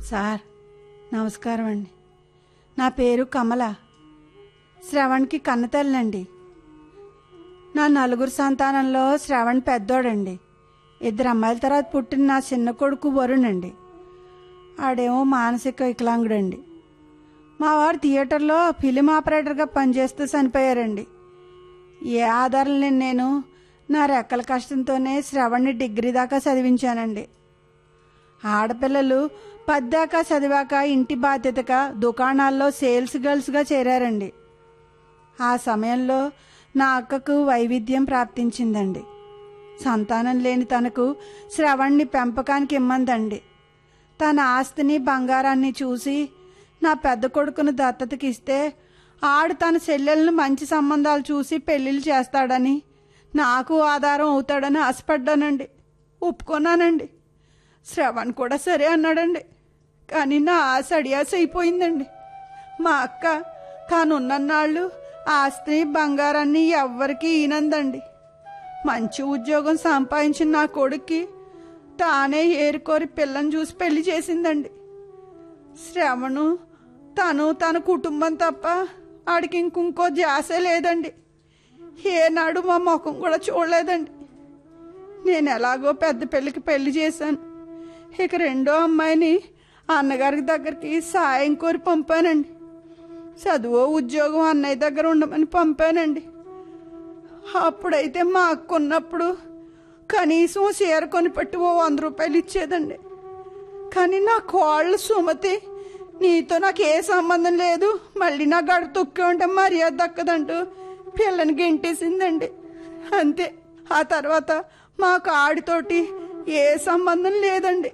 Sir నమస్కారం అండి నా పేరు కమల శ్రవణ్కి కన్నతల్లండి నా నలుగురు సంతానంలో శ్రవణ్ పెద్దోడండి ఇద్దరు అమ్మాయిల తర్వాత పుట్టిన నా చిన్న కొడుకు వరుణ్ అండి ఆడేమో మానసిక వికలాంగుడండి మా వారు థియేటర్లో ఫిలిం ఆపరేటర్గా పనిచేస్తూ చనిపోయారండి ఏ ఆధారం లేని నేను నా రెక్కల కష్టంతోనే శ్రవణ్ణి డిగ్రీ దాకా చదివించానండి ఆడపిల్లలు పద్దాకా చదివాక ఇంటి బాధ్యతగా దుకాణాల్లో సేల్స్ గర్ల్స్గా చేరారండి ఆ సమయంలో నా అక్కకు వైవిధ్యం ప్రాప్తించిందండి సంతానం లేని తనకు శ్రవణ్ణి పెంపకానికి ఇమ్మందండి తన ఆస్తిని బంగారాన్ని చూసి నా పెద్ద కొడుకును దత్తతకి ఇస్తే ఆడు తన చెల్లెలను మంచి సంబంధాలు చూసి పెళ్లిళ్ళు చేస్తాడని నాకు ఆధారం అవుతాడని ఆశపడ్డానండి ఒప్పుకున్నానండి శ్రవణ్ కూడా సరే అన్నాడండి కానీ నా ఆశ అడియాస అయిపోయిందండి మా అక్క తానున్నన్నాళ్ళు ఆస్తి బంగారాన్ని ఎవ్వరికీ ఈనందండి మంచి ఉద్యోగం సంపాదించిన నా కొడుక్కి తానే ఏరుకోరి పిల్లని చూసి పెళ్లి చేసిందండి శ్రవణు తను తన కుటుంబం తప్ప ఆడికి ఇంకొంకో ధ్యాసే లేదండి ఏనాడు మా ముఖం కూడా చూడలేదండి నేను ఎలాగో పెద్ద పెళ్ళికి పెళ్లి చేశాను ఇక రెండో అమ్మాయిని అన్నగారి దగ్గరికి సాయం కోరి పంపానండి చదువు ఉద్యోగం అన్నయ్య దగ్గర ఉండమని పంపానండి అప్పుడైతే మా అక్క ఉన్నప్పుడు కనీసం చీర కొని పెట్టి ఓ వంద రూపాయలు ఇచ్చేదండి కానీ నా కోళ్ళు సుమతి నీతో నాకు ఏ సంబంధం లేదు మళ్ళీ నా గడ తొక్కి ఉంటే మర్యాద దక్కదంటూ పిల్లని గెంటేసిందండి అంతే ఆ తర్వాత మాకు ఆడితోటి ఏ సంబంధం లేదండి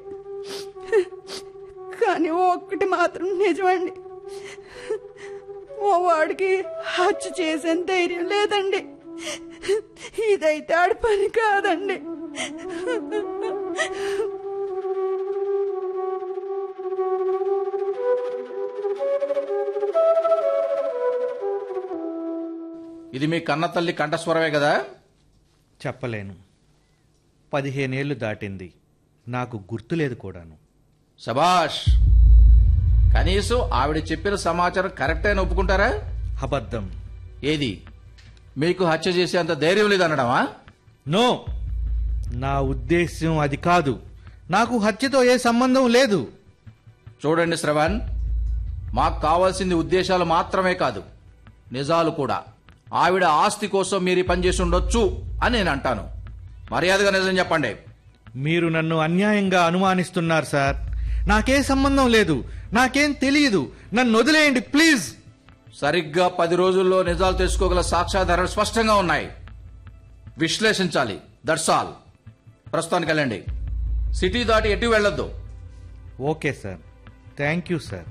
కానీ ఒక్కటి మాత్రం నిజమండి ఓ వాడికి హత్య చేసే ధైర్యం లేదండి ఇదైతే ఆడి పని కాదండి ఇది మీ కన్న తల్లి కంఠస్వరమే కదా చెప్పలేను పదిహేనేళ్లు దాటింది నాకు గుర్తులేదు కూడాను శబాష్ కనీసం ఆవిడ చెప్పిన సమాచారం కరెక్ట్ అని ఒప్పుకుంటారా అబద్ధం ఏది మీకు హత్య చేసేంత ధైర్యం లేదనడమా నో నా ఉద్దేశ్యం అది కాదు నాకు హత్యతో ఏ సంబంధం లేదు చూడండి శ్రవణ్ మాకు కావాల్సింది ఉద్దేశాలు మాత్రమే కాదు నిజాలు కూడా ఆవిడ ఆస్తి కోసం మీరు ఈ పని చేసి ఉండొచ్చు అని నేను అంటాను మర్యాదగా నిజం చెప్పండి మీరు నన్ను అన్యాయంగా అనుమానిస్తున్నారు సార్ నాకే సంబంధం లేదు నాకేం తెలియదు నన్ను వదిలేయండి ప్లీజ్ సరిగ్గా పది రోజుల్లో నిజాలు తెలుసుకోగల సాక్ష్యాధారాలు స్పష్టంగా ఉన్నాయి విశ్లేషించాలి దట్స్ ఆల్ ప్రస్తుతానికి వెళ్ళండి సిటీ దాటి ఎటు వెళ్ళొద్దు okay sir thank you sir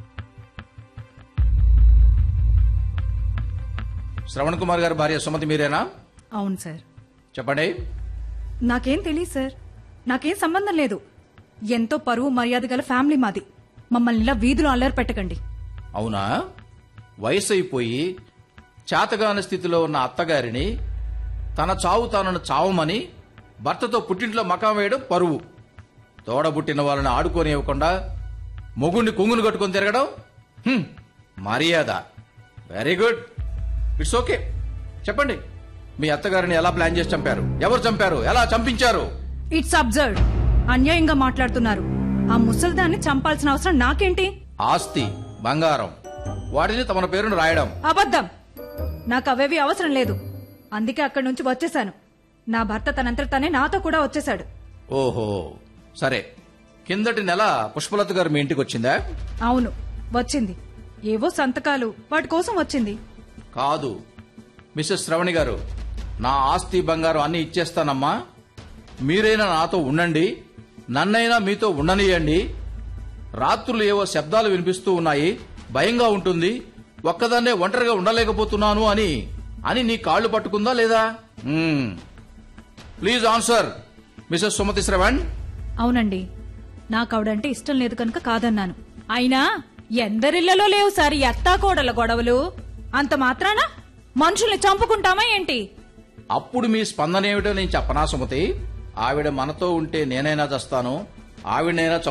Shravan Kumar గారి భార్య సుమతి మీరేనా అవును సార్ చెప్పండి నాకేం తెలియదు సార్ నాకేం సంబంధం లేదు ఎంతో పరువు మర్యాద గల ఫ్యామిలీ మాది మమ్మల్ని ఇలా వీధిలో అల్లరి పెట్టకండి అవునా వయసు అయిపోయి చేతగాని స్థితిలో ఉన్న అత్తగారిని తన చావు తానను చావమని భర్తతో పుట్టింట్లో మకాం వేయడం పరువు తోడబుట్టిన వాళ్ళని ఆడుకోనివ్వకుండా మొగుణ్ణి కొంగును కట్టుకొని తిరగడం హ్మ్, మర్యాద వెరీ గుడ్ ఇట్స్ ఓకే చెప్పండి మీ అత్తగారిని ఎలా ప్లాన్ చేసి చంపారు ఎవరు చంపారు ఎలా చంపించారు ఇట్స్ అబ్జర్వ్ అన్యాయంగా మాట్లాడుతున్నారు ఆ ముసల్దాన్ని చంపాల్సిన అవసరం నాకేంటి ఆస్తి బంగారం వాటిని తమ పేరును రాయడం అబద్ధం నాకు అవేవి అవసరం లేదు అందుకే అక్కడి నుంచి వచ్చేశాను నా భర్త తనంతట తనే నాతో కూడా వచ్చేశాడు ఓహో సరే కిందటి నెల పుష్పలత గారు మీ ఇంటికి వచ్చిందా అవును వచ్చింది ఏవో సంతకాలు వాటి కోసం వచ్చింది కాదు మిస్సెస్ శ్రవణి గారు నా ఆస్తి బంగారం అన్ని ఇచ్చేస్తానమ్మా మీరైనా నాతో ఉండండి నన్నైనా మీతో ఉండనియండి రాత్రులు ఏవో శబ్దాలు వినిపిస్తూ ఉన్నాయి భయంగా ఉంటుంది ఒక్కదాన్నే ఒంటరిగా ఉండలేకపోతున్నాను అని అని నీ కాళ్ళు పట్టుకుందా లేదా మ్మ్. Please answer Mrs Sumathi Shravan అవునండి నాకు ఆవిడంటే ఇష్టం లేదు కనుక కాదన్నాను అయినా ఎందరిళ్లలో లేవు సార్ ఎత్తాకోడల గొడవలు అంత మాత్రాన మనుషుల్ని చంపుకుంటామా ఏంటి అప్పుడు మీ స్పందన ఏమిటో నేను చెప్పనా సుమతి ఆవిడ మనతో ఉంటే నేనైనా చస్తాను ఆవిడనైనా